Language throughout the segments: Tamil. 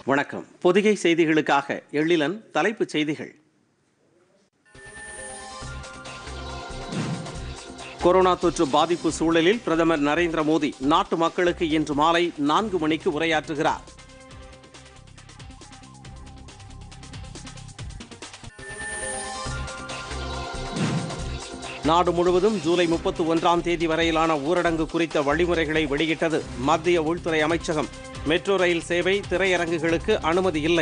வணக்கம் பொதிகை செய்திகளுக்காக எழிலன் தலைப்புச் செய்திகள் கொரோனா தொற்று பாதிப்பு சூழலில் பிரதமர் நரேந்திர மோடி நாட்டு மக்களுக்கு இன்று மாலை நான்கு மணிக்கு உரையாற்றுகிறார் நாடு முழுவதும் ஜூலை முப்பத்தி ஒன்றாம் தேதி வரையிலான ஊரடங்கு குறித்த வழிமுறைகளை வெளியிட்டது மத்திய உள்துறை அமைச்சகம் மெட்ரோ ரயில் சேவை திரையரங்குகளுக்கு அனுமதி இல்லை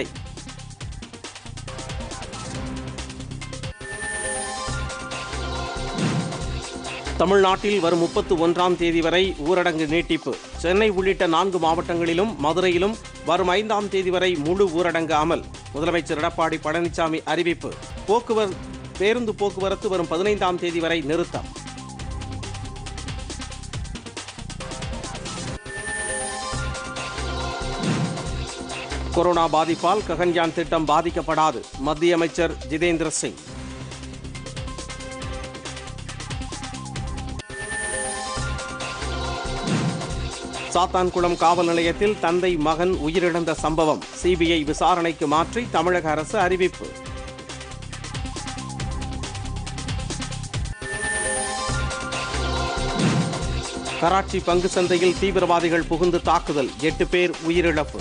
தமிழ்நாட்டில் வரும் முப்பத்து ஒன்றாம் தேதி வரை ஊரடங்கு நீட்டிப்பு சென்னை உள்ளிட்ட நான்கு மாவட்டங்களிலும் மதுரையிலும் வரும் ஐந்தாம் தேதி வரை முழு ஊரடங்கு அமல் முதலமைச்சர் எடப்பாடி பழனிசாமி அறிவிப்பு போக்குவரத்து பேருந்து போக்குவரத்து வரும் பதினைந்தாம் தேதி வரை நிறுத்தம் கொரோனா பாதிப்பால் ககன்யான் திட்டம் பாதிக்கப்படாது மத்திய அமைச்சர் ஜிதேந்திர சிங் சாத்தான்குளம் காவல் நிலையத்தில் தந்தை மகன் உயிரிழந்த சம்பவம் சிபிஐ விசாரணைக்கு மாற்றி தமிழக அரசு அறிவிப்பு கராச்சி பங்கு சந்தையில் தீவிரவாதிகள் புகுந்து தாக்குதல் எட்டு பேர் உயிரிழப்பு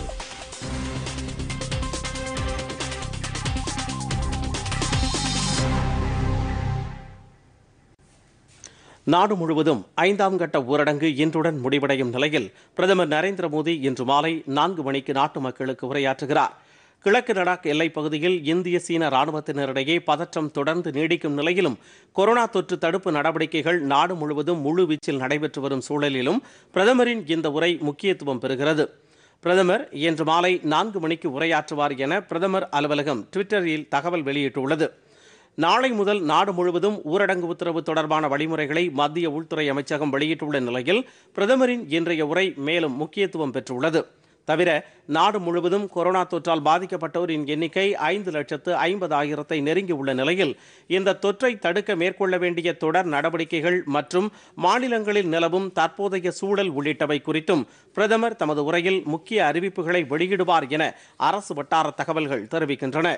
நாடு முழுவதும் ஐந்தாம் கட்ட ஊரடங்கு இன்றுடன் முடிவடையும் நிலையில் பிரதமர் நரேந்திர மோடி இன்று மாலை நான்கு மணிக்கு நாட்டு மக்களுக்கு உரையாற்றுகிறார் கிழக்கு லடாக் எல்லைப் பகுதியில் இந்திய சீன ராணுவத்தினரிடையே பதற்றம் தொடர்ந்து நீடிக்கும் நிலையிலும் கொரோனா தொற்று தடுப்பு நடவடிக்கைகள் நாடு முழுவதும் முழு வீச்சில் நடைபெற்று வரும் சூழலிலும் பிரதமரின் இந்த உரை முக்கியத்துவம் பெறுகிறது பிரதமர் இன்று மாலை நான்கு மணிக்கு உரையாற்றுவார் என பிரதமர் அலுவலகம் ட்விட்டரில் தகவல் வெளியிட்டுள்ளது நாளை முதல் நாடு முழுவதும் ஊரடங்கு உத்தரவு தொடர்பான வழிமுறைகளை மத்திய உள்துறை அமைச்சகம் வெளியிட்டுள்ள நிலையில் பிரதமரின் இன்றைய உரை மேலும் முக்கியத்துவம் பெற்றுள்ளது தவிர நாடு முழுவதும் கொரோனா தொற்றால் பாதிக்கப்பட்டோரின் எண்ணிக்கை ஐந்து லட்சத்து ஐம்பதாயிரத்தை நெருங்கியுள்ள நிலையில் இந்த தொற்றை தடுக்க மேற்கொள்ள வேண்டிய தொடர் நடவடிக்கைகள் மற்றும் மாநிலங்களில் நிலவும் தற்போதைய சூழல் உள்ளிட்டவை குறித்தும் பிரதமர் தமது உரையில் முக்கிய அறிவிப்புகளை வெளியிடுவார் என அரசு வட்டார தகவல்கள் தெரிவிக்கின்றன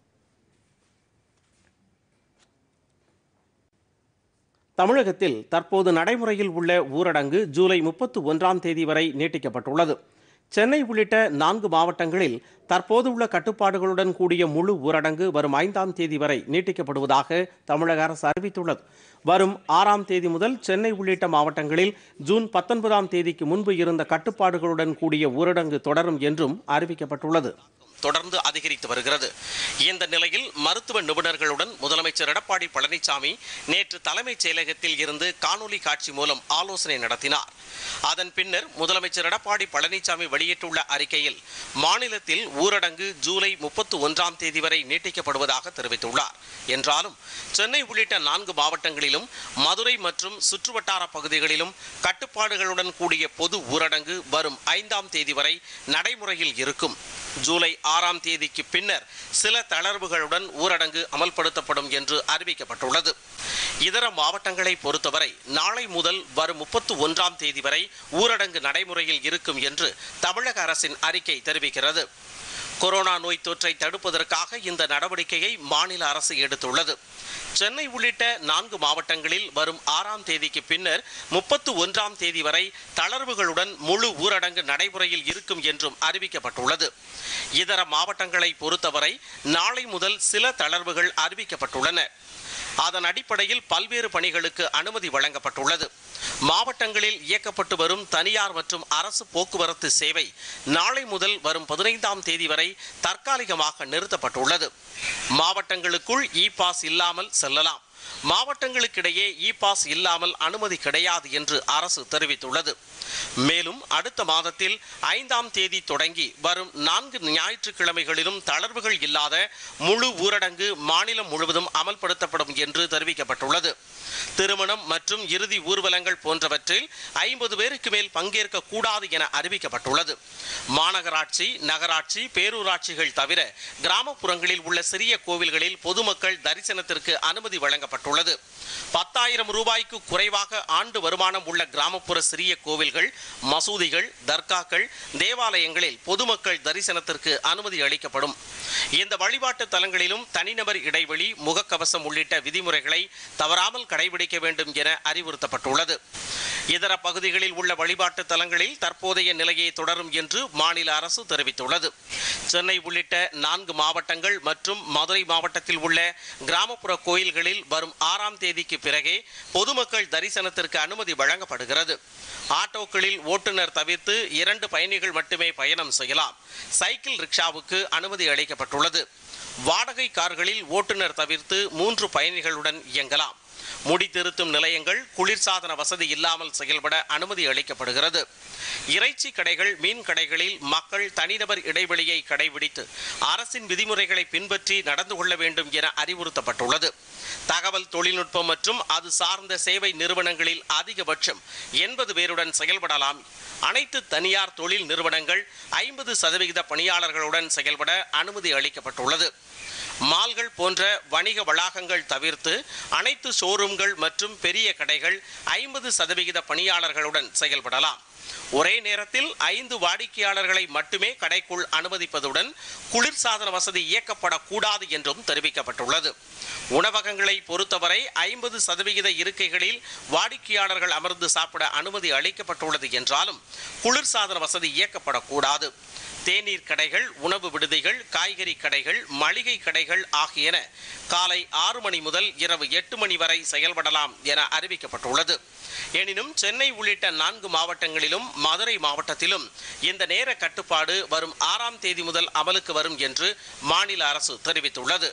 தமிழகத்தில் தற்போது நடைமுறையில் உள்ள ஊரடங்கு ஜூலை முப்பத்து ஒன்றாம் தேதி வரை நீட்டிக்கப்பட்டுள்ளது சென்னை உள்ளிட்ட நான்கு மாவட்டங்களில் தற்போது உள்ள கட்டுப்பாடுகளுடன் கூடிய முழு ஊரடங்கு வரும் ஐந்தாம் தேதி வரை நீட்டிக்கப்படுவதாக தமிழக அரசு அறிவித்துள்ளது வரும் ஆறாம் தேதி முதல் சென்னை உள்ளிட்ட மாவட்டங்களில் ஜூன் பத்தொன்பதாம் தேதிக்கு முன்பு இருந்த கட்டுப்பாடுகளுடன் கூடிய ஊரடங்கு தொடரும் என்றும் அறிவிக்கப்பட்டுள்ளது தொடர்ந்து அதிகரித்து வருகிறது இந்த நிலையில் மருத்துவ நிபுணர்களுடன் முதலமைச்சர் எடப்பாடி பழனிசாமி நேற்று தலைமைச் செயலகத்தில் இருந்து காணொலி காட்சி மூலம் ஆலோசனை நடத்தினார் அதன் பின்னர் முதலமைச்சர் எடப்பாடி பழனிசாமி வெளியிட்டுள்ள அறிக்கையில் மாநிலத்தில் ஊரடங்கு ஜூலை முப்பத்து ஒன்றாம் தேதி வரை நீட்டிக்கப்படுவதாக தெரிவித்துள்ளார் என்றாலும் சென்னை உள்ளிட்ட நான்கு மாவட்டங்களிலும் மதுரை மற்றும் சுற்றுவட்டார பகுதிகளிலும் கட்டுப்பாடுகளுடன் கூடிய பொது ஊரடங்கு வரும் ஐந்தாம் தேதி வரை நடைமுறையில் இருக்கும் ஜூலை ஆறாம் தேதிக்கு பின்னர் சில தளர்வுகளுடன் ஊரடங்கு அமல்படுத்தப்படும் என்று அறிவிக்கப்பட்டுள்ளது இதர மாவட்டங்களை பொறுத்தவரை நாளை முதல் வரும் முப்பத்து ஒன்றாம் தேதி வரை ஊரடங்கு நடைமுறையில் இருக்கும் என்று தமிழக அரசின் அறிக்கை தெரிவிக்கிறது கொரோனா நோய் தொற்றை தடுப்பதற்காக இந்த நடவடிக்கையை மாநில அரசு எடுத்துள்ளது சென்னை உள்ளிட்ட நான்கு மாவட்டங்களில் வரும் ஆறாம் தேதிக்கு பின்னர் முப்பத்து ஒன்றாம் தேதி வரை தளர்வுகளுடன் முழு ஊரடங்கு நடைமுறையில் இருக்கும் என்றும் அறிவிக்கப்பட்டுள்ளது இதர மாவட்டங்களை பொறுத்தவரை நாளை முதல் சில தளர்வுகள் அறிவிக்கப்பட்டுள்ளன அதன் அடிப்படையில் பல்வேறு பணிகளுக்கு அனுமதி வழங்கப்பட்டுள்ளது மாவட்டங்களில் இயக்கப்பட்டு வரும் தனியார் மற்றும் அரசு போக்குவரத்து சேவை நாளை முதல் வரும் பதினைந்தாம் தேதி வரை தற்காலிகமாக நிறுத்தப்பட்டுள்ளது மாவட்டங்களுக்குள் இ பாஸ் இல்லாமல் செல்லலாம் மாவட்டங்களுக்கிடையே இ பாஸ் இல்லாமல் அனுமதி கிடையாது என்று அரசு தெரிவித்துள்ளது மேலும் அடுத்த மாதத்தில் ஐந்தாம் தேதி தொடங்கி வரும் நான்கு ஞாயிற்றுக்கிழமைகளிலும் தளர்வுகள் இல்லாத முழு ஊரடங்கு மாநிலம் முழுவதும் அமல்படுத்தப்படும் என்று தெரிவிக்கப்பட்டுள்ளது திருமணம் மற்றும் இறுதி ஊர்வலங்கள் போன்றவற்றில் ஐம்பது பேருக்கு மேல் பங்கேற்க கூடாது என அறிவிக்கப்பட்டுள்ளது மாநகராட்சி நகராட்சி பேரூராட்சிகள் தவிர கிராமப்புறங்களில் உள்ள சிறிய கோவில்களில் பொதுமக்கள் தரிசனத்திற்கு அனுமதி வழங்கப்படும் வழங்கப்பட்டுள்ளது பத்தாயிரம் ரூபாய்க்கு குறைவாக ஆண்டு வருமானம் உள்ள கிராமப்புற சிறிய கோவில்கள் மசூதிகள் தர்காக்கள் தேவாலயங்களில் பொதுமக்கள் தரிசனத்திற்கு அனுமதி அளிக்கப்படும் இந்த வழிபாட்டு தலங்களிலும் தனிநபர் இடைவெளி முகக்கவசம் உள்ளிட்ட விதிமுறைகளை தவறாமல் கடைபிடிக்க வேண்டும் என அறிவுறுத்தப்பட்டுள்ளது இதர பகுதிகளில் உள்ள வழிபாட்டு தலங்களில் தற்போதைய நிலையே தொடரும் என்று மாநில அரசு தெரிவித்துள்ளது சென்னை உள்ளிட்ட நான்கு மாவட்டங்கள் மற்றும் மதுரை மாவட்டத்தில் உள்ள கிராமப்புற கோயில்களில் வரும் ஆறாம் தேதிக்கு பிறகே பொதுமக்கள் தரிசனத்திற்கு அனுமதி வழங்கப்படுகிறது ஆட்டோக்களில் ஓட்டுநர் தவிர்த்து இரண்டு பயணிகள் மட்டுமே பயணம் செய்யலாம் சைக்கிள் ரிக்ஷாவுக்கு அனுமதி அளிக்கப்பட்டுள்ளது வாடகை கார்களில் ஓட்டுநர் தவிர்த்து மூன்று பயணிகளுடன் இயங்கலாம் முடி திருத்தும் நிலையங்கள் குளிர்சாதன வசதி இல்லாமல் செயல்பட அனுமதி அளிக்கப்படுகிறது இறைச்சி கடைகள் மீன் கடைகளில் மக்கள் தனிநபர் இடைவெளியை கடைபிடித்து அரசின் விதிமுறைகளை பின்பற்றி நடந்து கொள்ள வேண்டும் என அறிவுறுத்தப்பட்டுள்ளது தகவல் தொழில்நுட்பம் மற்றும் அது சார்ந்த சேவை நிறுவனங்களில் அதிகபட்சம் எண்பது பேருடன் செயல்படலாம் அனைத்து தனியார் தொழில் நிறுவனங்கள் ஐம்பது சதவிகித பணியாளர்களுடன் செயல்பட அனுமதி அளிக்கப்பட்டுள்ளது மால்கள் போன்ற வணிக வளாகங்கள் தவிர்த்து அனைத்து ஷோரூம்கள் மற்றும் பெரிய கடைகள் ஐம்பது சதவிகித பணியாளர்களுடன் செயல்படலாம் ஒரே நேரத்தில் ஐந்து வாடிக்கையாளர்களை மட்டுமே கடைக்குள் அனுமதிப்பதுடன் குளிர்சாதன வசதி இயக்கப்படக்கூடாது என்றும் தெரிவிக்கப்பட்டுள்ளது உணவகங்களை பொறுத்தவரை ஐம்பது சதவிகித இருக்கைகளில் வாடிக்கையாளர்கள் அமர்ந்து சாப்பிட அனுமதி அளிக்கப்பட்டுள்ளது என்றாலும் குளிர்சாதன வசதி இயக்கப்படக்கூடாது தேநீர் கடைகள் உணவு விடுதிகள் காய்கறி கடைகள் மளிகை கடைகள் ஆகியன காலை ஆறு மணி முதல் இரவு எட்டு மணி வரை செயல்படலாம் என அறிவிக்கப்பட்டுள்ளது எனினும் சென்னை உள்ளிட்ட நான்கு மாவட்டங்களிலும் மதுரை மாவட்டத்திலும் இந்த நேர கட்டுப்பாடு வரும் ஆறாம் தேதி முதல் அமலுக்கு வரும் என்று மாநில அரசு தெரிவித்துள்ளது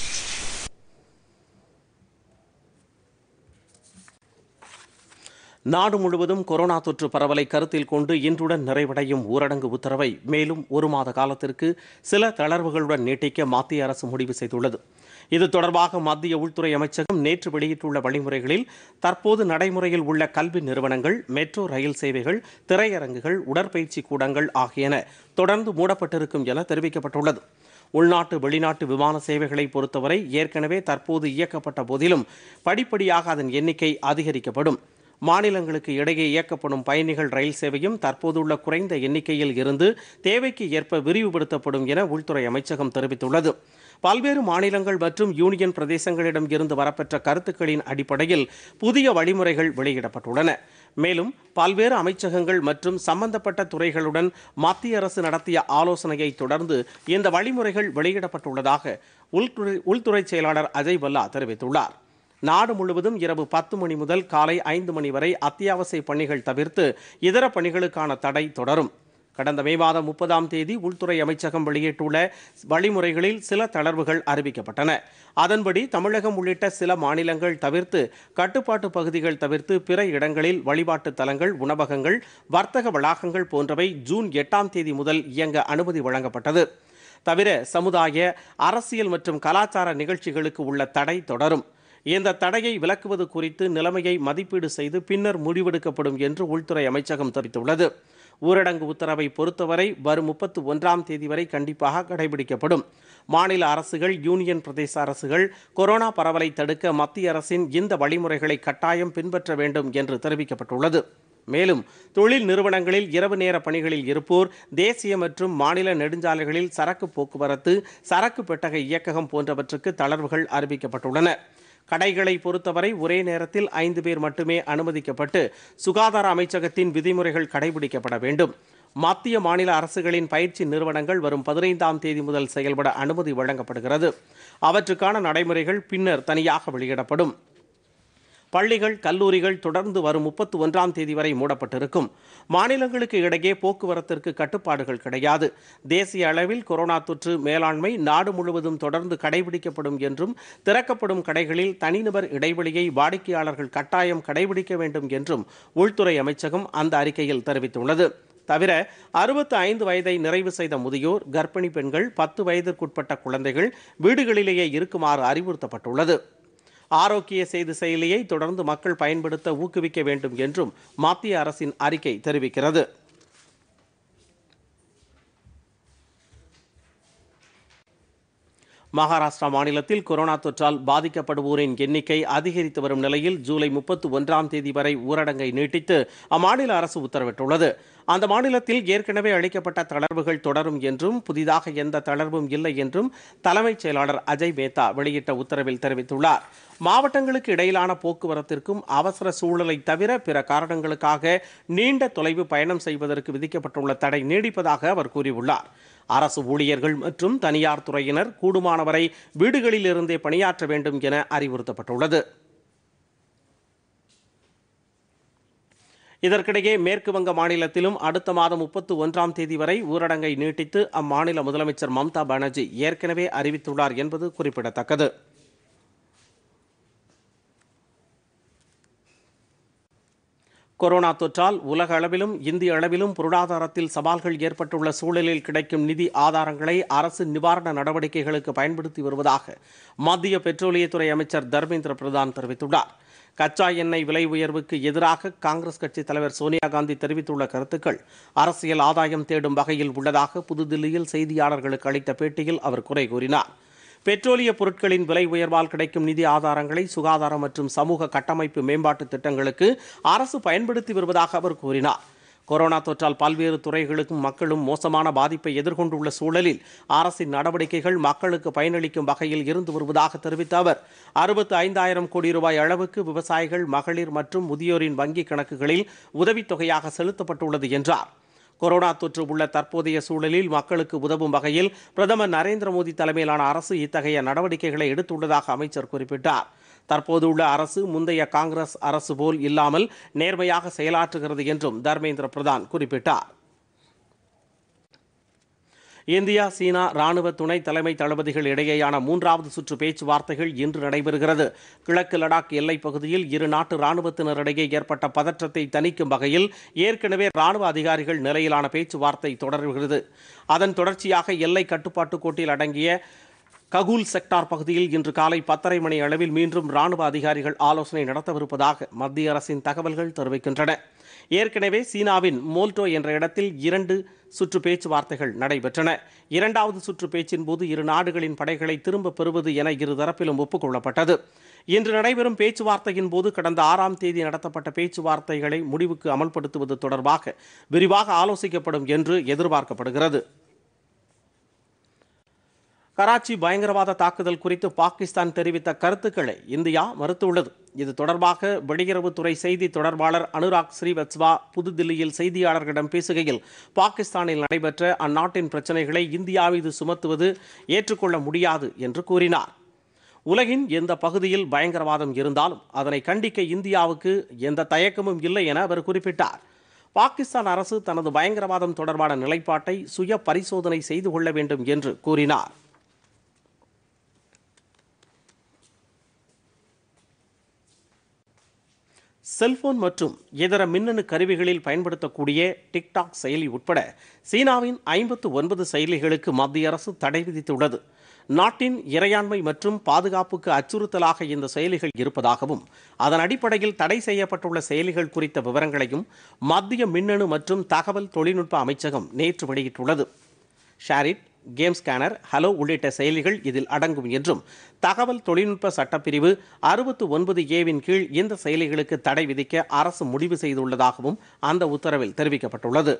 நாடு முழுவதும் கொரோனா தொற்று பரவலை கருத்தில் கொண்டு இன்றுடன் நிறைவடையும் ஊரடங்கு உத்தரவை மேலும் ஒரு மாத காலத்திற்கு சில தளர்வுகளுடன் நீட்டிக்க மத்திய அரசு முடிவு செய்துள்ளது இது தொடர்பாக மத்திய உள்துறை அமைச்சகம் நேற்று வெளியிட்டுள்ள வழிமுறைகளில் தற்போது நடைமுறையில் உள்ள கல்வி நிறுவனங்கள் மெட்ரோ ரயில் சேவைகள் திரையரங்குகள் உடற்பயிற்சி கூடங்கள் ஆகியன தொடர்ந்து மூடப்பட்டிருக்கும் என தெரிவிக்கப்பட்டுள்ளது உள்நாட்டு வெளிநாட்டு விமான சேவைகளை பொறுத்தவரை ஏற்கனவே தற்போது இயக்கப்பட்ட போதிலும் படிப்படியாக அதன் எண்ணிக்கை அதிகரிக்கப்படும் மாநிலங்களுக்கு இடையே இயக்கப்படும் பயணிகள் ரயில் சேவையும் தற்போதுள்ள குறைந்த எண்ணிக்கையில் இருந்து தேவைக்கு ஏற்ப விரிவுபடுத்தப்படும் என உள்துறை அமைச்சகம் தெரிவித்துள்ளது பல்வேறு மாநிலங்கள் மற்றும் யூனியன் பிரதேசங்களிடம் இருந்து வரப்பெற்ற கருத்துக்களின் அடிப்படையில் புதிய வழிமுறைகள் வெளியிடப்பட்டுள்ளன மேலும் பல்வேறு அமைச்சகங்கள் மற்றும் சம்பந்தப்பட்ட துறைகளுடன் மத்திய அரசு நடத்திய ஆலோசனையை தொடர்ந்து இந்த வழிமுறைகள் வெளியிடப்பட்டுள்ளதாக உள்துறை உள்துறை செயலாளர் அஜய் பல்லா தெரிவித்துள்ளார் நாடு முழுவதும் இரவு பத்து மணி முதல் காலை ஐந்து மணி வரை அத்தியாவசிய பணிகள் தவிர்த்து இதர பணிகளுக்கான தடை தொடரும் கடந்த மே மாதம் முப்பதாம் தேதி உள்துறை அமைச்சகம் வெளியிட்டுள்ள வழிமுறைகளில் சில தளர்வுகள் அறிவிக்கப்பட்டன அதன்படி தமிழகம் உள்ளிட்ட சில மாநிலங்கள் தவிர்த்து கட்டுப்பாட்டு பகுதிகள் தவிர்த்து பிற இடங்களில் வழிபாட்டு தலங்கள் உணவகங்கள் வர்த்தக வளாகங்கள் போன்றவை ஜூன் எட்டாம் தேதி முதல் இயங்க அனுமதி வழங்கப்பட்டது தவிர சமுதாய அரசியல் மற்றும் கலாச்சார நிகழ்ச்சிகளுக்கு உள்ள தடை தொடரும் இந்த தடையை விலக்குவது குறித்து நிலைமையை மதிப்பீடு செய்து பின்னர் முடிவெடுக்கப்படும் என்று உள்துறை அமைச்சகம் தெரிவித்துள்ளது ஊரடங்கு உத்தரவை பொறுத்தவரை வரும் முப்பத்து ஒன்றாம் தேதி வரை கண்டிப்பாக கடைபிடிக்கப்படும் மாநில அரசுகள் யூனியன் பிரதேச அரசுகள் கொரோனா பரவலை தடுக்க மத்திய அரசின் இந்த வழிமுறைகளை கட்டாயம் பின்பற்ற வேண்டும் என்று தெரிவிக்கப்பட்டுள்ளது மேலும் தொழில் நிறுவனங்களில் இரவு நேர பணிகளில் இருப்போர் தேசிய மற்றும் மாநில நெடுஞ்சாலைகளில் சரக்கு போக்குவரத்து சரக்கு பெட்டக இயக்ககம் போன்றவற்றுக்கு தளர்வுகள் அறிவிக்கப்பட்டுள்ளன கடைகளை பொறுத்தவரை ஒரே நேரத்தில் ஐந்து பேர் மட்டுமே அனுமதிக்கப்பட்டு சுகாதார அமைச்சகத்தின் விதிமுறைகள் கடைபிடிக்கப்பட வேண்டும் மத்திய மாநில அரசுகளின் பயிற்சி நிறுவனங்கள் வரும் பதினைந்தாம் தேதி முதல் செயல்பட அனுமதி வழங்கப்படுகிறது அவற்றுக்கான நடைமுறைகள் பின்னர் தனியாக வெளியிடப்படும் பள்ளிகள் கல்லூரிகள் தொடர்ந்து வரும் முப்பத்தி ஒன்றாம் தேதி வரை மூடப்பட்டிருக்கும் மாநிலங்களுக்கு இடையே போக்குவரத்திற்கு கட்டுப்பாடுகள் கிடையாது தேசிய அளவில் கொரோனா தொற்று மேலாண்மை நாடு முழுவதும் தொடர்ந்து கடைபிடிக்கப்படும் என்றும் திறக்கப்படும் கடைகளில் தனிநபர் இடைவெளியை வாடிக்கையாளர்கள் கட்டாயம் கடைபிடிக்க வேண்டும் என்றும் உள்துறை அமைச்சகம் அந்த அறிக்கையில் தெரிவித்துள்ளது தவிர அறுபத்து ஐந்து வயதை நிறைவு செய்த முதியோர் கர்ப்பிணி பெண்கள் பத்து வயதிற்குட்பட்ட குழந்தைகள் வீடுகளிலேயே இருக்குமாறு அறிவுறுத்தப்பட்டுள்ளது ஆரோக்கிய செய்தி செயலியை தொடர்ந்து மக்கள் பயன்படுத்த ஊக்குவிக்க வேண்டும் என்றும் மத்திய அரசின் அறிக்கை தெரிவிக்கிறது மகாராஷ்டிரா மாநிலத்தில் கொரோனா தொற்றால் பாதிக்கப்படுவோரின் எண்ணிக்கை அதிகரித்து வரும் நிலையில் ஜூலை முப்பத்தி ஒன்றாம் தேதி வரை ஊரடங்கை நீட்டித்து அம்மாநில அரசு உத்தரவிட்டுள்ளது அந்த மாநிலத்தில் ஏற்கனவே அளிக்கப்பட்ட தளர்வுகள் தொடரும் என்றும் புதிதாக எந்த தளர்வும் இல்லை என்றும் தலைமைச் செயலாளர் அஜய் மேத்தா வெளியிட்ட உத்தரவில் தெரிவித்துள்ளார் மாவட்டங்களுக்கு இடையிலான போக்குவரத்திற்கும் அவசர சூழலை தவிர பிற காரணங்களுக்காக நீண்ட தொலைவு பயணம் செய்வதற்கு விதிக்கப்பட்டுள்ள தடை நீடிப்பதாக அவர் கூறியுள்ளார் அரசு ஊழியர்கள் மற்றும் தனியார் துறையினர் கூடுமானவரை வீடுகளில் இருந்தே பணியாற்ற வேண்டும் என அறிவுறுத்தப்பட்டுள்ளது இதற்கிடையே மேற்கு வங்க மாநிலத்திலும் அடுத்த மாதம் முப்பத்து ஒன்றாம் தேதி வரை ஊரடங்கை நீட்டித்து அம்மாநில முதலமைச்சர் மம்தா பானர்ஜி ஏற்கனவே அறிவித்துள்ளார் என்பது குறிப்பிடத்தக்கது கொரோனா தொற்றால் உலக அளவிலும் இந்திய அளவிலும் பொருளாதாரத்தில் சவால்கள் ஏற்பட்டுள்ள சூழலில் கிடைக்கும் நிதி ஆதாரங்களை அரசு நிவாரண நடவடிக்கைகளுக்கு பயன்படுத்தி வருவதாக மத்திய பெட்ரோலியத்துறை அமைச்சர் தர்மேந்திர பிரதான் தெரிவித்துள்ளார் கச்சா எண்ணெய் விலை உயர்வுக்கு எதிராக காங்கிரஸ் கட்சி தலைவர் சோனியா காந்தி தெரிவித்துள்ள கருத்துக்கள் அரசியல் ஆதாயம் தேடும் வகையில் உள்ளதாக புதுதில்லியில் செய்தியாளர்களுக்கு அளித்த பேட்டியில் அவர் குறை கூறினார் பெட்ரோலிய பொருட்களின் விலை உயர்வால் கிடைக்கும் நிதி ஆதாரங்களை சுகாதாரம் மற்றும் சமூக கட்டமைப்பு மேம்பாட்டு திட்டங்களுக்கு அரசு பயன்படுத்தி வருவதாக அவர் கூறினார் கொரோனா தொற்றால் பல்வேறு துறைகளுக்கும் மக்களும் மோசமான பாதிப்பை எதிர்கொண்டுள்ள சூழலில் அரசின் நடவடிக்கைகள் மக்களுக்கு பயனளிக்கும் வகையில் இருந்து வருவதாக தெரிவித்த அவர் அறுபத்து ஐந்தாயிரம் கோடி ரூபாய் அளவுக்கு விவசாயிகள் மகளிர் மற்றும் முதியோரின் வங்கிக் கணக்குகளில் உதவித்தொகையாக செலுத்தப்பட்டுள்ளது என்றார் கொரோனா தொற்று உள்ள தற்போதைய சூழலில் மக்களுக்கு உதவும் வகையில் பிரதமர் நரேந்திர மோடி தலைமையிலான அரசு இத்தகைய நடவடிக்கைகளை எடுத்துள்ளதாக அமைச்சர் குறிப்பிட்டார் தற்போது உள்ள அரசு முந்தைய காங்கிரஸ் அரசு போல் இல்லாமல் நேர்மையாக செயலாற்றுகிறது என்றும் தர்மேந்திர பிரதான் குறிப்பிட்டார் இந்தியா சீனா ராணுவ துணை தலைமை தளபதிகள் இடையேயான மூன்றாவது சுற்று பேச்சுவார்த்தைகள் இன்று நடைபெறுகிறது கிழக்கு லடாக் எல்லைப் பகுதியில் இரு நாட்டு ராணுவத்தினரிடையே ஏற்பட்ட பதற்றத்தை தணிக்கும் வகையில் ஏற்கனவே ராணுவ அதிகாரிகள் நிலையிலான பேச்சுவார்த்தை தொடர்கிறது அதன் தொடர்ச்சியாக எல்லை கட்டுப்பாட்டு கோட்டில் அடங்கிய ககூல் செக்டார் பகுதியில் இன்று காலை பத்தரை மணி அளவில் மீண்டும் ராணுவ அதிகாரிகள் ஆலோசனை நடத்தவிருப்பதாக மத்திய அரசின் தகவல்கள் தெரிவிக்கின்றன ஏற்கனவே சீனாவின் மோல்டோ என்ற இடத்தில் இரண்டு சுற்று பேச்சுவார்த்தைகள் நடைபெற்றன இரண்டாவது சுற்று பேச்சின் போது இரு நாடுகளின் படைகளை திரும்பப் பெறுவது என இரு தரப்பிலும் ஒப்புக்கொள்ளப்பட்டது இன்று நடைபெறும் பேச்சுவார்த்தையின் போது கடந்த ஆறாம் தேதி நடத்தப்பட்ட பேச்சுவார்த்தைகளை முடிவுக்கு அமல்படுத்துவது தொடர்பாக விரிவாக ஆலோசிக்கப்படும் என்று எதிர்பார்க்கப்படுகிறது கராச்சி பயங்கரவாத தாக்குதல் குறித்து பாகிஸ்தான் தெரிவித்த கருத்துக்களை இந்தியா மறுத்துள்ளது இது தொடர்பாக வெளியுறவுத்துறை செய்தி தொடர்பாளர் அனுராக் ஸ்ரீவத்ஸ்வா புதுதில்லியில் செய்தியாளர்களிடம் பேசுகையில் பாகிஸ்தானில் நடைபெற்ற அந்நாட்டின் பிரச்சனைகளை இந்தியா மீது சுமத்துவது ஏற்றுக்கொள்ள முடியாது என்று கூறினார் உலகின் எந்த பகுதியில் பயங்கரவாதம் இருந்தாலும் அதனை கண்டிக்க இந்தியாவுக்கு எந்த தயக்கமும் இல்லை என அவர் குறிப்பிட்டார் பாகிஸ்தான் அரசு தனது பயங்கரவாதம் தொடர்பான நிலைப்பாட்டை சுய பரிசோதனை செய்து கொள்ள வேண்டும் என்று கூறினார் செல்போன் மற்றும் இதர மின்னணு கருவிகளில் பயன்படுத்தக்கூடிய டிக்டாக் செயலி உட்பட சீனாவின் ஐம்பத்து ஒன்பது செயலிகளுக்கு மத்திய அரசு தடை விதித்துள்ளது நாட்டின் இறையாண்மை மற்றும் பாதுகாப்புக்கு அச்சுறுத்தலாக இந்த செயலிகள் இருப்பதாகவும் அதன் அடிப்படையில் தடை செய்யப்பட்டுள்ள செயலிகள் குறித்த விவரங்களையும் மத்திய மின்னணு மற்றும் தகவல் தொழில்நுட்ப அமைச்சகம் நேற்று வெளியிட்டுள்ளது ஷாரிட் கேம் ஸ்கேனர் ஹலோ உள்ளிட்ட செயலிகள் இதில் அடங்கும் என்றும் தகவல் தொழில்நுட்ப சட்டப்பிரிவு அறுபத்து ஒன்பது ஏவின் கீழ் இந்த செயலிகளுக்கு தடை விதிக்க அரசு முடிவு செய்துள்ளதாகவும் அந்த உத்தரவில் தெரிவிக்கப்பட்டுள்ளது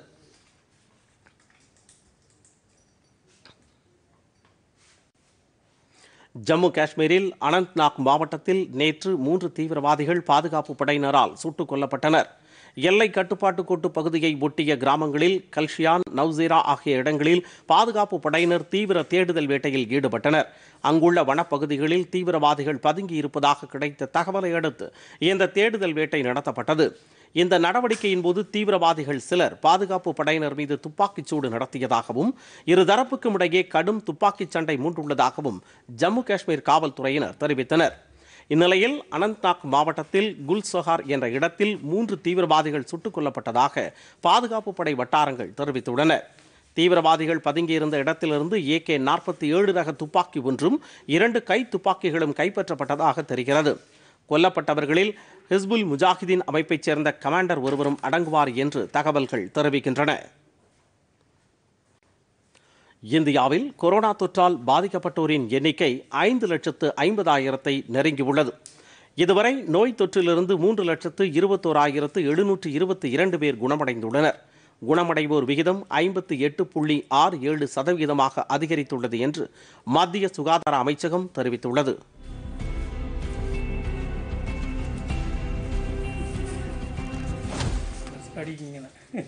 ஜம்மு காஷ்மீரில் அனந்த்நாக் மாவட்டத்தில் நேற்று மூன்று தீவிரவாதிகள் பாதுகாப்பு படையினரால் சுட்டுக் கொல்லப்பட்டனர் எல்லை கட்டுப்பாட்டு கோட்டு பகுதியை ஒட்டிய கிராமங்களில் கல்ஷியான் நவ்சீரா ஆகிய இடங்களில் பாதுகாப்பு படையினர் தீவிர தேடுதல் வேட்டையில் ஈடுபட்டனர் அங்குள்ள வனப்பகுதிகளில் தீவிரவாதிகள் பதுங்கி இருப்பதாக கிடைத்த தகவலை அடுத்து இந்த தேடுதல் வேட்டை நடத்தப்பட்டது இந்த நடவடிக்கையின் போது தீவிரவாதிகள் சிலர் பாதுகாப்பு படையினர் மீது துப்பாக்கிச் சூடு நடத்தியதாகவும் இருதரப்புக்கும் இடையே கடும் துப்பாக்கிச் சண்டை மூண்டுள்ளதாகவும் ஜம்மு காஷ்மீர் காவல்துறையினர் தெரிவித்தனர் இந்நிலையில் அனந்த்நாக் மாவட்டத்தில் குல்சொஹார் என்ற இடத்தில் மூன்று தீவிரவாதிகள் சுட்டுக் கொல்லப்பட்டதாக பாதுகாப்பு படை வட்டாரங்கள் தெரிவித்துள்ளன தீவிரவாதிகள் பதுங்கியிருந்த இடத்திலிருந்து ஏகே நாற்பத்தி ஏழு ரக துப்பாக்கி ஒன்றும் இரண்டு கை துப்பாக்கிகளும் கைப்பற்றப்பட்டதாக தெரிகிறது கொல்லப்பட்டவர்களில் ஹிஸ்புல் முஜாஹிதீன் அமைப்பைச் சேர்ந்த கமாண்டர் ஒருவரும் அடங்குவார் என்று தகவல்கள் தெரிவிக்கின்றன இந்தியாவில் கொரோனா தொற்றால் பாதிக்கப்பட்டோரின் எண்ணிக்கை ஐந்து லட்சத்து ஐம்பதாயிரத்தை நெருங்கியுள்ளது இதுவரை நோய் தொற்றிலிருந்து மூன்று லட்சத்து இருபத்தோராயிரத்து எழுநூற்று இருபத்தி இரண்டு பேர் குணமடைந்துள்ளனர் குணமடைவோர் விகிதம் ஐம்பத்தி எட்டு புள்ளி ஆறு ஏழு சதவீதமாக அதிகரித்துள்ளது என்று மத்திய சுகாதார அமைச்சகம் தெரிவித்துள்ளது படிக்கிங்கண்ணே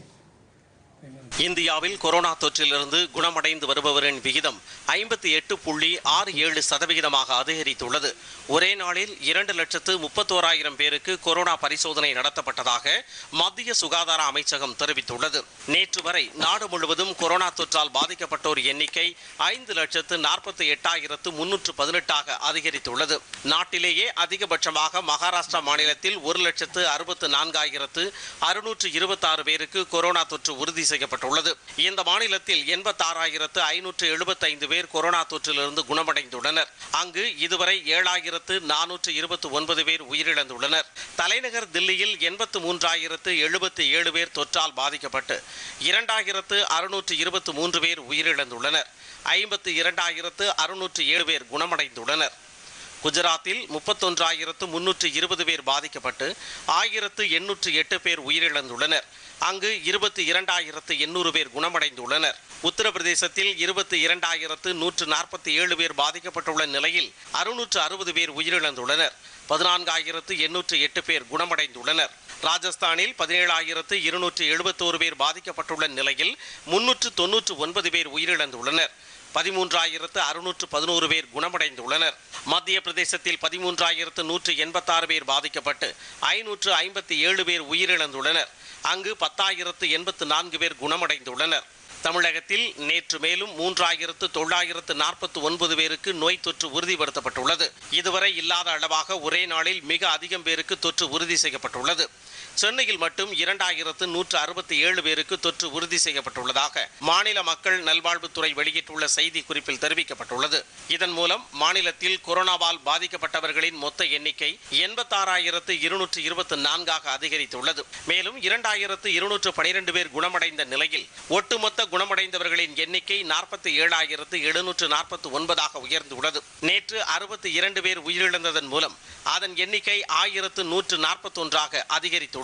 இந்தியாவில் கொரோனா தொற்றிலிருந்து குணமடைந்து வருபவரின் விகிதம் ஐம்பத்தி எட்டு புள்ளி ஆறு ஏழு சதவிகிதமாக அதிகரித்துள்ளது ஒரே நாளில் இரண்டு லட்சத்து முப்பத்தோராயிரம் பேருக்கு கொரோனா பரிசோதனை நடத்தப்பட்டதாக மத்திய சுகாதார அமைச்சகம் தெரிவித்துள்ளது நேற்று வரை நாடு முழுவதும் கொரோனா தொற்றால் பாதிக்கப்பட்டோர் எண்ணிக்கை ஐந்து லட்சத்து நாற்பத்தி எட்டாயிரத்து முன்னூற்று பதினெட்டாக அதிகரித்துள்ளது நாட்டிலேயே அதிகபட்சமாக மகாராஷ்டிரா மாநிலத்தில் ஒரு லட்சத்து அறுபத்து நான்காயிரத்து அறுநூற்று இருபத்தாறு பேருக்கு கொரோனா தொற்று உறுதி செய்யப்பட்டுள்ளது இந்த மாநிலத்தில் எண்பத்தாறாயிரத்து ஐநூற்று எழுபத்தைந்து பேர் கொரோனா தொற்றிலிருந்து குணமடைந்துள்ளனர் அங்கு இதுவரை ஏழாயிரத்து நானூற்று இருபத்தி ஒன்பது பேர் உயிரிழந்துள்ளனர் தலைநகர் தில்லியில் எண்பத்து மூன்றாயிரத்து எழுபத்தி ஏழு பேர் தொற்றால் பாதிக்கப்பட்டு இரண்டாயிரத்து அறுநூற்று இருபத்தி மூன்று பேர் உயிரிழந்துள்ளனர் ஐம்பத்து இரண்டாயிரத்து அறுநூற்று ஏழு பேர் குணமடைந்துள்ளனர் குஜராத்தில் முப்பத்தொன்றாயிரத்து முன்னூற்று இருபது பேர் பாதிக்கப்பட்டு ஆயிரத்து எண்ணூற்று எட்டு பேர் உயிரிழந்துள்ளனர் அங்கு இருபத்தி இரண்டாயிரத்து எண்ணூறு பேர் குணமடைந்துள்ளனர் உத்தரப்பிரதேசத்தில் இருபத்தி இரண்டாயிரத்து நூற்று நாற்பத்தி ஏழு பேர் பாதிக்கப்பட்டுள்ள நிலையில் அறுநூற்று அறுபது பேர் உயிரிழந்துள்ளனர் பதினான்காயிரத்து எண்ணூற்று எட்டு பேர் குணமடைந்துள்ளனர் ராஜஸ்தானில் பதினேழாயிரத்து இருநூற்று எழுபத்தோரு பேர் பாதிக்கப்பட்டுள்ள நிலையில் முன்னூற்று தொன்னூற்று ஒன்பது பேர் உயிரிழந்துள்ளனர் பதிமூன்றாயிரத்து அறுநூற்று பதினோரு பேர் குணமடைந்துள்ளனர் மத்திய பிரதேசத்தில் பதிமூன்றாயிரத்து நூற்று எண்பத்தாறு பேர் பாதிக்கப்பட்டு ஐநூற்று ஐம்பத்தி ஏழு பேர் உயிரிழந்துள்ளனர் அங்கு பத்தாயிரத்து எண்பத்து நான்கு பேர் குணமடைந்துள்ளனர் தமிழகத்தில் நேற்று மேலும் மூன்றாயிரத்து தொள்ளாயிரத்து நாற்பத்தி ஒன்பது பேருக்கு நோய் தொற்று உறுதிப்படுத்தப்பட்டுள்ளது இதுவரை இல்லாத அளவாக ஒரே நாளில் மிக அதிகம் பேருக்கு தொற்று உறுதி செய்யப்பட்டுள்ளது சென்னையில் மட்டும் இரண்டாயிரத்து நூற்று அறுபத்தி ஏழு பேருக்கு தொற்று உறுதி செய்யப்பட்டுள்ளதாக மாநில மக்கள் நல்வாழ்வுத்துறை வெளியிட்டுள்ள செய்தி குறிப்பில் தெரிவிக்கப்பட்டுள்ளது இதன் மூலம் மாநிலத்தில் கொரோனாவால் பாதிக்கப்பட்டவர்களின் மொத்த எண்ணிக்கை எண்பத்தாறாயிரத்து இருநூற்று இருபத்தி நான்காக அதிகரித்துள்ளது மேலும் இரண்டாயிரத்து இருநூற்று பனிரெண்டு பேர் குணமடைந்த நிலையில் ஒட்டுமொத்த குணமடைந்தவர்களின் எண்ணிக்கை நாற்பத்தி ஏழாயிரத்து எழுநூற்று நாற்பத்தி ஒன்பதாக உயர்ந்துள்ளது நேற்று அறுபத்தி இரண்டு பேர் உயிரிழந்ததன் மூலம் அதன் எண்ணிக்கை ஆயிரத்து நூற்று நாற்பத்தொன்றாக அதிகரித்துள்ளது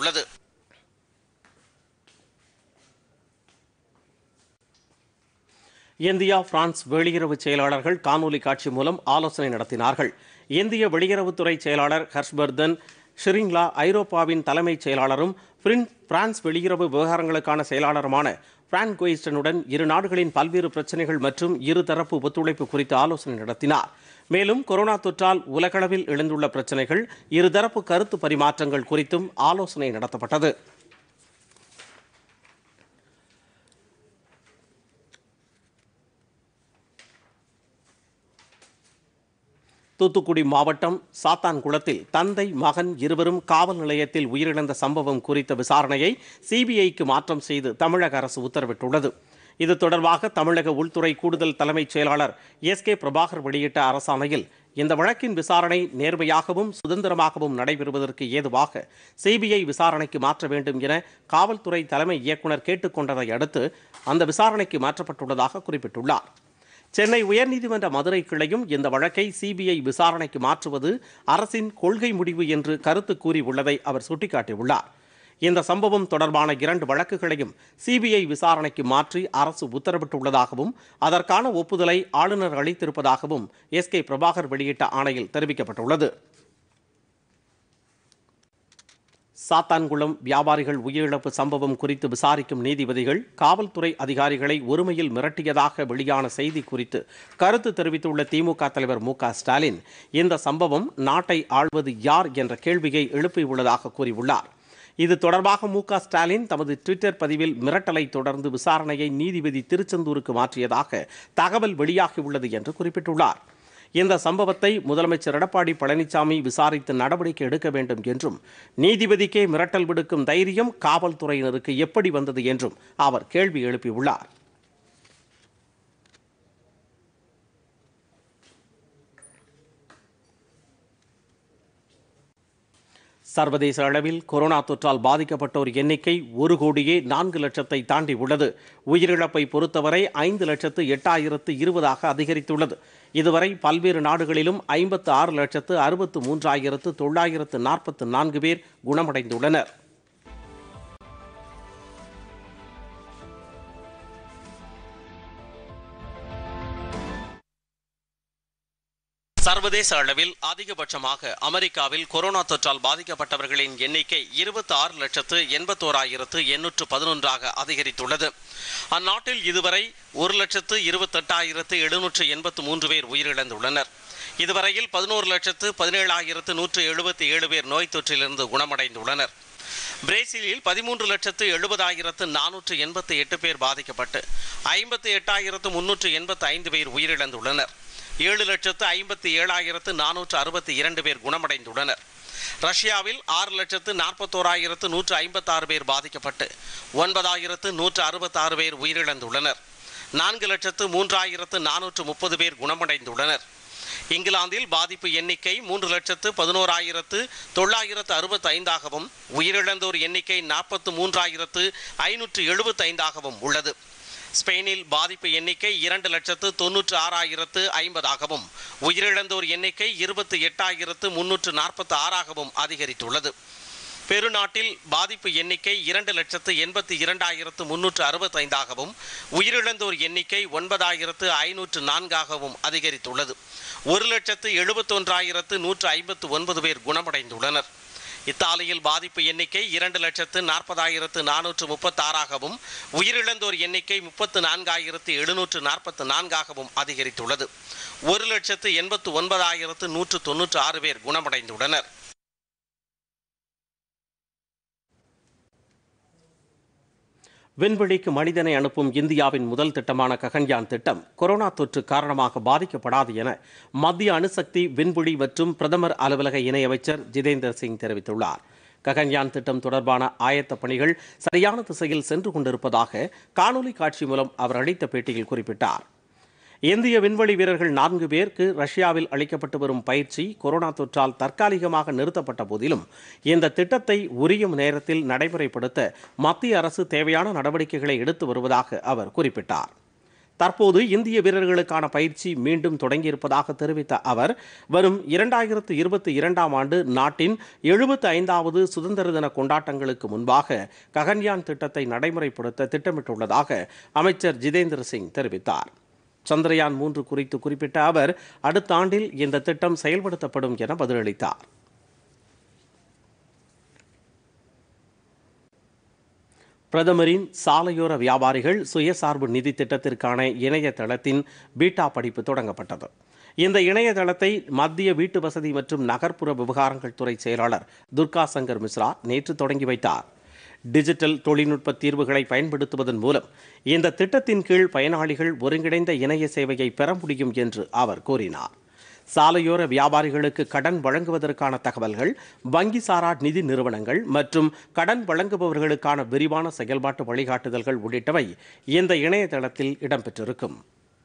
இந்தியா பிரான்ஸ் வெளியுறவு செயலாளர்கள் காணொலி காட்சி மூலம் ஆலோசனை நடத்தினார்கள் இந்திய வெளியுறவுத்துறை செயலாளர் ஹர்ஷ்வர்தன் ஷிரிங்லா ஐரோப்பாவின் தலைமைச் செயலாளரும் பிரின் பிரான்ஸ் வெளியுறவு விவகாரங்களுக்கான செயலாளருமான பிரான் குயிஸ்டனுடன் இரு நாடுகளின் பல்வேறு பிரச்சனைகள் மற்றும் இருதரப்பு ஒத்துழைப்பு குறித்து ஆலோசனை நடத்தினார் மேலும் கொரோனா தொற்றால் உலகளவில் எழுந்துள்ள பிரச்சனைகள் இருதரப்பு கருத்து பரிமாற்றங்கள் குறித்தும் ஆலோசனை நடத்தப்பட்டது தூத்துக்குடி மாவட்டம் சாத்தான்குளத்தில் தந்தை மகன் இருவரும் காவல் நிலையத்தில் உயிரிழந்த சம்பவம் குறித்த விசாரணையை சிபிஐக்கு மாற்றம் செய்து தமிழக அரசு உத்தரவிட்டுள்ளது இது தொடர்பாக தமிழக உள்துறை கூடுதல் தலைமைச் செயலாளர் எஸ் கே பிரபாகர் வெளியிட்ட அரசாணையில் இந்த வழக்கின் விசாரணை நேர்மையாகவும் சுதந்திரமாகவும் நடைபெறுவதற்கு ஏதுவாக சிபிஐ விசாரணைக்கு மாற்ற வேண்டும் என காவல்துறை தலைமை இயக்குனர் கேட்டுக்கொண்டதை அடுத்து அந்த விசாரணைக்கு மாற்றப்பட்டுள்ளதாக குறிப்பிட்டுள்ளார் சென்னை உயர்நீதிமன்ற மதுரை கிளையும் இந்த வழக்கை சிபிஐ விசாரணைக்கு மாற்றுவது அரசின் கொள்கை முடிவு என்று கருத்து கூறியுள்ளதை அவர் சுட்டிக்காட்டியுள்ளார் இந்த சம்பவம் தொடர்பான இரண்டு வழக்குகளையும் சிபிஐ விசாரணைக்கு மாற்றி அரசு உத்தரவிட்டுள்ளதாகவும் அதற்கான ஒப்புதலை ஆளுநர் அளித்திருப்பதாகவும் எஸ் கே பிரபாகர் வெளியிட்ட ஆணையில் தெரிவிக்கப்பட்டுள்ளது சாத்தான்குளம் வியாபாரிகள் உயிரிழப்பு சம்பவம் குறித்து விசாரிக்கும் நீதிபதிகள் காவல்துறை அதிகாரிகளை ஒருமையில் மிரட்டியதாக வெளியான செய்தி குறித்து கருத்து தெரிவித்துள்ள திமுக தலைவர் மு க ஸ்டாலின் இந்த சம்பவம் நாட்டை ஆள்வது யார் என்ற கேள்வியை எழுப்பியுள்ளதாக கூறியுள்ளார் இது தொடர்பாக மு க ஸ்டாலின் தமது ட்விட்டர் பதிவில் மிரட்டலை தொடர்ந்து விசாரணையை நீதிபதி திருச்செந்தூருக்கு மாற்றியதாக தகவல் வெளியாகியுள்ளது என்று குறிப்பிட்டுள்ளார் இந்த சம்பவத்தை முதலமைச்சர் எடப்பாடி பழனிசாமி விசாரித்து நடவடிக்கை எடுக்க வேண்டும் என்றும் நீதிபதிக்கே மிரட்டல் விடுக்கும் தைரியம் காவல்துறையினருக்கு எப்படி வந்தது என்றும் அவர் கேள்வி எழுப்பியுள்ளார் சர்வதேச அளவில் கொரோனா தொற்றால் பாதிக்கப்பட்டோர் எண்ணிக்கை ஒரு கோடியே நான்கு லட்சத்தை தாண்டி உள்ளது உயிரிழப்பை பொறுத்தவரை ஐந்து லட்சத்து எட்டாயிரத்து இருபதாக அதிகரித்துள்ளது இதுவரை பல்வேறு நாடுகளிலும் ஐம்பத்து ஆறு லட்சத்து அறுபத்து மூன்றாயிரத்து தொள்ளாயிரத்து நாற்பத்து நான்கு பேர் குணமடைந்துள்ளனர் சர்வதேச அளவில் அதிகபட்சமாக அமெரிக்காவில் கொரோனா தொற்றால் பாதிக்கப்பட்டவர்களின் எண்ணிக்கை இருபத்தி ஆறு லட்சத்து எண்பத்தோராயிரத்து எண்ணூற்று பதினொன்றாக அதிகரித்துள்ளது அந்நாட்டில் இதுவரை ஒரு லட்சத்து இருபத்தெட்டாயிரத்து எழுநூற்று எண்பத்து மூன்று பேர் உயிரிழந்துள்ளனர் இதுவரையில் பதினோரு லட்சத்து பதினேழாயிரத்து நூற்று எழுபத்தி ஏழு பேர் நோய் தொற்றிலிருந்து குணமடைந்துள்ளனர் பிரேசிலில் பதிமூன்று லட்சத்து எழுபதாயிரத்து நானூற்று எண்பத்தி எட்டு பேர் பாதிக்கப்பட்டு ஐம்பத்தி எட்டாயிரத்து முன்னூற்று எண்பத்தி ஐந்து பேர் உயிரிழந்துள்ளனர் ஏழு லட்சத்து ஐம்பத்தி ஏழாயிரத்து நானூற்று அறுபத்தி இரண்டு பேர் குணமடைந்துள்ளனர் ரஷ்யாவில் ஆறு லட்சத்து நாற்பத்தோராயிரத்து நூற்று ஐம்பத்தாறு பேர் பாதிக்கப்பட்டு ஒன்பதாயிரத்து நூற்று அறுபத்தாறு பேர் உயிரிழந்துள்ளனர் நான்கு லட்சத்து மூன்றாயிரத்து நானூற்று முப்பது பேர் குணமடைந்துள்ளனர் இங்கிலாந்தில் பாதிப்பு எண்ணிக்கை மூன்று லட்சத்து பதினோராயிரத்து தொள்ளாயிரத்து அறுபத்தி ஐந்தாகவும் உயிரிழந்தோர் எண்ணிக்கை நாற்பத்து மூன்றாயிரத்து ஐநூற்று எழுபத்தி ஐந்தாகவும் உள்ளது ஸ்பெயினில் பாதிப்பு எண்ணிக்கை இரண்டு லட்சத்து தொன்னூற்று ஆறாயிரத்து ஐம்பதாகவும் உயிரிழந்தோர் எண்ணிக்கை இருபத்தி எட்டாயிரத்து முன்னூற்று நாற்பத்தி ஆறாகவும் அதிகரித்துள்ளது பெருநாட்டில் பாதிப்பு எண்ணிக்கை இரண்டு லட்சத்து எண்பத்தி இரண்டாயிரத்து முன்னூற்று அறுபத்தைந்தாகவும் உயிரிழந்தோர் எண்ணிக்கை ஒன்பதாயிரத்து ஐநூற்று நான்காகவும் அதிகரித்துள்ளது ஒரு லட்சத்து எழுபத்தொன்றாயிரத்து நூற்று ஐம்பத்து ஒன்பது பேர் குணமடைந்துள்ளனர் இத்தாலியில் பாதிப்பு எண்ணிக்கை இரண்டு லட்சத்து நாற்பதாயிரத்து நானூற்று முப்பத்தாறாகவும் உயிரிழந்தோர் எண்ணிக்கை முப்பத்து நான்காயிரத்து எழுநூற்று நாற்பத்து நான்காகவும் அதிகரித்துள்ளது ஒரு லட்சத்து எண்பத்து ஒன்பதாயிரத்து நூற்று தொன்னூற்று ஆறு பேர் குணமடைந்துள்ளனர் விண்வெளிக்கு மனிதனை அனுப்பும் இந்தியாவின் முதல் திட்டமான ககன்யான் திட்டம் கொரோனா தொற்று காரணமாக பாதிக்கப்படாது என மத்திய அணுசக்தி விண்வெளி மற்றும் பிரதமர் அலுவலக இணையமைச்சர் ஜிதேந்திர சிங் தெரிவித்துள்ளார் ககன்யான் திட்டம் தொடர்பான ஆயத்த பணிகள் சரியான திசையில் சென்று கொண்டிருப்பதாக காணொலி காட்சி மூலம் அவர் அளித்த பேட்டியில் குறிப்பிட்டார் இந்திய விண்வெளி வீரர்கள் நான்கு பேருக்கு ரஷ்யாவில் அளிக்கப்பட்டு வரும் பயிற்சி கொரோனா தொற்றால் தற்காலிகமாக நிறுத்தப்பட்ட போதிலும் இந்த திட்டத்தை உரிய நேரத்தில் நடைமுறைப்படுத்த மத்திய அரசு தேவையான நடவடிக்கைகளை எடுத்து வருவதாக அவர் குறிப்பிட்டார் தற்போது இந்திய வீரர்களுக்கான பயிற்சி மீண்டும் தொடங்கியிருப்பதாக தெரிவித்த அவர் வரும் இரண்டாயிரத்து இருபத்தி இரண்டாம் ஆண்டு நாட்டின் எழுபத்தி ஐந்தாவது சுதந்திர தின கொண்டாட்டங்களுக்கு முன்பாக ககன்யான் திட்டத்தை நடைமுறைப்படுத்த திட்டமிட்டுள்ளதாக அமைச்சர் ஜிதேந்திர சிங் தெரிவித்தார் சந்திரயான் மூன்று குறித்து குறிப்பிட்ட அவர் அடுத்த ஆண்டில் இந்த திட்டம் செயல்படுத்தப்படும் என பதிலளித்தார் பிரதமரின் சாலையோர வியாபாரிகள் சுயசார்பு நிதி திட்டத்திற்கான இணையதளத்தின் பீட்டா படிப்பு தொடங்கப்பட்டது இந்த இணையதளத்தை மத்திய வீட்டு வசதி மற்றும் நகர்ப்புற விவகாரங்கள் துறை செயலாளர் துர்கா சங்கர் மிஸ்ரா நேற்று தொடங்கி வைத்தார் டிஜிட்டல் தொழில்நுட்ப தீர்வுகளை பயன்படுத்துவதன் மூலம் இந்த திட்டத்தின் கீழ் பயனாளிகள் ஒருங்கிணைந்த இணைய சேவையை பெற முடியும் என்று அவர் கூறினார் சாலையோர வியாபாரிகளுக்கு கடன் வழங்குவதற்கான தகவல்கள் வங்கி சாரா நிதி நிறுவனங்கள் மற்றும் கடன் வழங்குபவர்களுக்கான விரிவான செயல்பாட்டு வழிகாட்டுதல்கள் உள்ளிட்டவை இந்த இணையதளத்தில் இடம்பெற்றிருக்கும்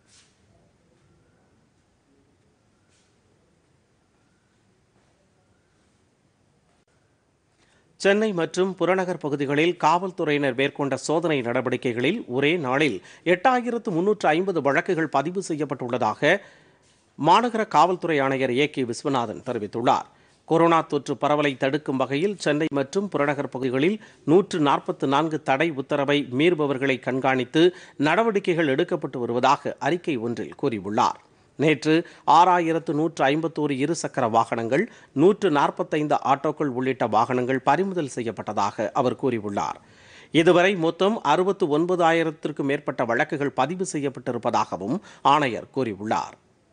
சென்னை மற்றும் புறநகர் பகுதிகளில் காவல்துறையினர் மேற்கொண்ட சோதனை நடவடிக்கைகளில் ஒரே நாளில் எட்டாயிரத்து முன்னூற்று ஐம்பது வழக்குகள் பதிவு செய்யப்பட்டுள்ளதாக மாநகர காவல்துறை ஆணையர் ஏ கே விஸ்வநாதன் தெரிவித்துள்ளார் கொரோனா தொற்று பரவலை தடுக்கும் வகையில் சென்னை மற்றும் புறநகர் பகுதிகளில் நூற்று நாற்பத்து நான்கு தடை உத்தரவை மீறுபவர்களை கண்காணித்து நடவடிக்கைகள் எடுக்கப்பட்டு வருவதாக அறிக்கை ஒன்றில் கூறியுள்ளார் நேற்று ஆறாயிரத்து நூற்று ஐம்பத்தோரு இருசக்கர வாகனங்கள் நூற்று நாற்பத்தைந்து ஆட்டோக்கள் உள்ளிட்ட வாகனங்கள் பறிமுதல் செய்யப்பட்டதாக அவர் கூறியுள்ளார் இதுவரை மொத்தம் அறுபத்து ஒன்பதாயிரத்திற்கும் மேற்பட்ட வழக்குகள் பதிவு செய்யப்பட்டிருப்பதாகவும் ஆணையர் கூறியுள்ளார்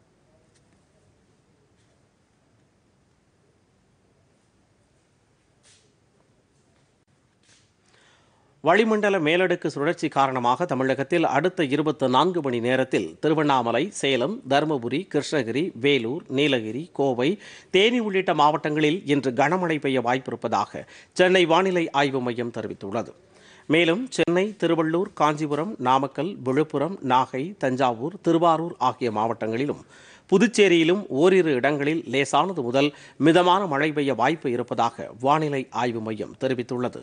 வளிமண்டல மேலடுக்கு சுழற்சி காரணமாக தமிழகத்தில் அடுத்த இருபத்தி நான்கு மணி நேரத்தில் திருவண்ணாமலை சேலம் தருமபுரி கிருஷ்ணகிரி வேலூர் நீலகிரி கோவை தேனி உள்ளிட்ட மாவட்டங்களில் இன்று கனமழை பெய்ய வாய்ப்பிருப்பதாக சென்னை வானிலை ஆய்வு மையம் தெரிவித்துள்ளது மேலும் சென்னை திருவள்ளூர் காஞ்சிபுரம் நாமக்கல் விழுப்புரம் நாகை தஞ்சாவூர் திருவாரூர் ஆகிய மாவட்டங்களிலும் புதுச்சேரியிலும் ஓரிரு இடங்களில் லேசானது முதல் மிதமான மழை பெய்ய வாய்ப்பு இருப்பதாக வானிலை ஆய்வு மையம் தெரிவித்துள்ளது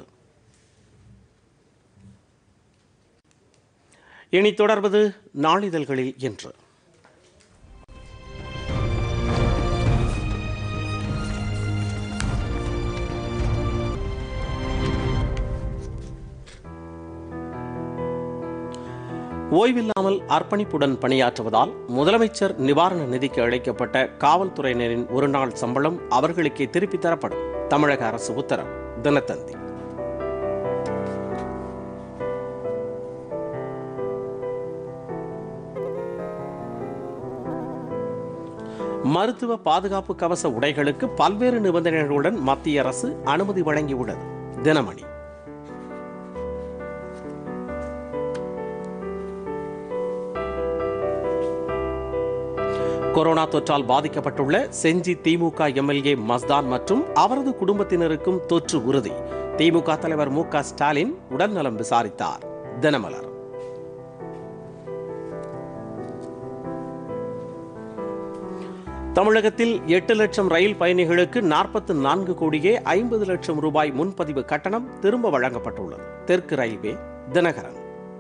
இனி தொடர்வது நாளிதழ்களில் இன்று ஓய்வில்லாமல் அர்ப்பணிப்புடன் பணியாற்றுவதால் முதலமைச்சர் நிவாரண நிதிக்கு அளிக்கப்பட்ட காவல்துறையினரின் ஒருநாள் சம்பளம் அவர்களுக்கே திருப்பித் தரப்படும் தமிழக அரசு உத்தரவு தினத்தந்தி மருத்துவ பாதுகாப்பு கவச உடைகளுக்கு பல்வேறு நிபந்தனைகளுடன் மத்திய அரசு அனுமதி வழங்கியுள்ளது தினமணி கொரோனா தொற்றால் பாதிக்கப்பட்டுள்ள செஞ்சி திமுக எம்எல்ஏ மஸ்தான் மற்றும் அவரது குடும்பத்தினருக்கும் தொற்று உறுதி திமுக தலைவர் மு க ஸ்டாலின் உடல்நலம் விசாரித்தார் தினமலர் தமிழகத்தில் எட்டு லட்சம் ரயில் பயணிகளுக்கு நாற்பத்தி நான்கு கோடியே ஐம்பது லட்சம் ரூபாய் முன்பதிவு கட்டணம் திரும்ப வழங்கப்பட்டுள்ளது தெற்கு ரயில்வே தினகரன்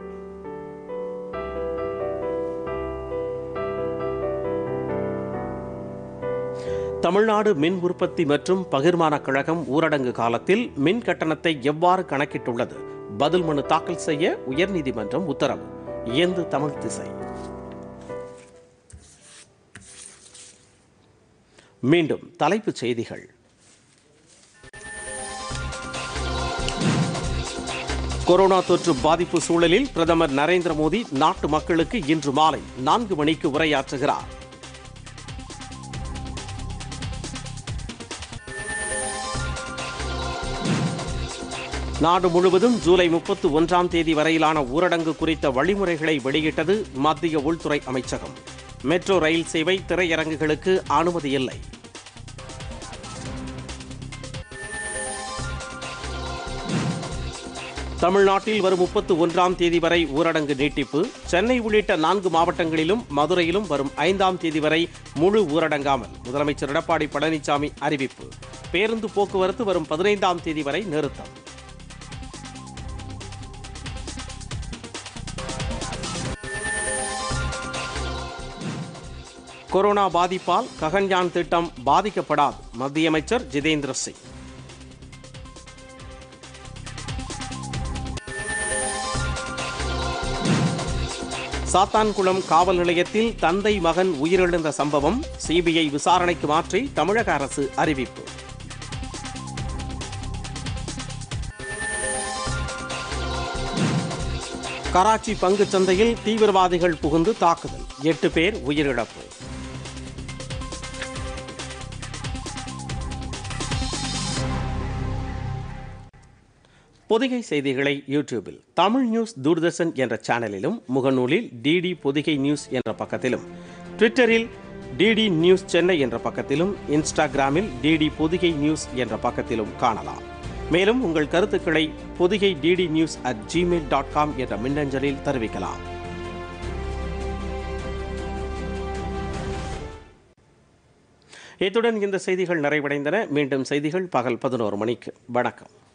தமிழ்நாடு மின் உற்பத்தி மற்றும் பகிர்மான கழகம் ஊரடங்கு காலத்தில் மின் கட்டணத்தை எவ்வாறு கணக்கிட்டுள்ளது பதில் மனு தாக்கல் செய்ய உயர்நீதிமன்றம் உத்தரவு இயந்து தமிழ் திசை மீண்டும் தலைப்புச் செய்திகள் கொரோனா தொற்று பாதிப்பு சூழலில் பிரதமர் நரேந்திர மோடி நாட்டு மக்களுக்கு இன்று மாலை நான்கு மணிக்கு உரையாற்றுகிறார் நாடு முழுவதும் ஜூலை முப்பத்து ஒன்றாம் தேதி வரையிலான ஊரடங்கு குறித்த வழிமுறைகளை வெளியிட்டது மத்திய உள்துறை அமைச்சகம் மெட்ரோ ரயில் சேவை திரையரங்குகளுக்கு அனுமதி இல்லை தமிழ்நாட்டில் வரும் முப்பத்து ஒன்றாம் தேதி வரை ஊரடங்கு நீட்டிப்பு சென்னை உள்ளிட்ட நான்கு மாவட்டங்களிலும் மதுரையிலும் வரும் ஐந்தாம் தேதி வரை முழு ஊரடங்காமல் முதலமைச்சர் எடப்பாடி பழனிசாமி அறிவிப்பு பேருந்து போக்குவரத்து வரும் பதினைந்தாம் தேதி வரை நிறுத்தம் கொரோனா பாதிப்பால் ககன்யான் திட்டம் பாதிக்கப்படாது மத்திய அமைச்சர் ஜிதேந்திர சிங் சாத்தான்குளம் காவல் நிலையத்தில் தந்தை மகன் உயிரிழந்த சம்பவம் சிபிஐ விசாரணைக்கு மாற்றி தமிழக அரசு அறிவிப்பு கராச்சி பங்குச் சந்தையில் தீவிரவாதிகள் புகுந்து தாக்குதல் எட்டு பேர் உயிரிழப்பு பொதிகை செய்திகளை யூடியூபில் தமிழ் நியூஸ் தூர்தர்ஷன் என்ற சேனலிலும் முகநூலில் டிடி பொதிகை நியூஸ் என்ற பக்கத்திலும் ட்விட்டரில் டிடி நியூஸ் சென்னை என்ற பக்கத்திலும் இன்ஸ்டாகிராமில் டிடி பொதிகை நியூஸ் என்ற பக்கத்திலும் காணலாம் மேலும் உங்கள் கருத்துக்களை Podhigai DD news at Gmail dot com என்ற மின்னஞ்சலில் தெரிவிக்கலாம் இத்துடன் இந்த செய்திகள் நிறைவடைந்தன மீண்டும் செய்திகள் பகல் பதினோரு மணிக்கு வணக்கம்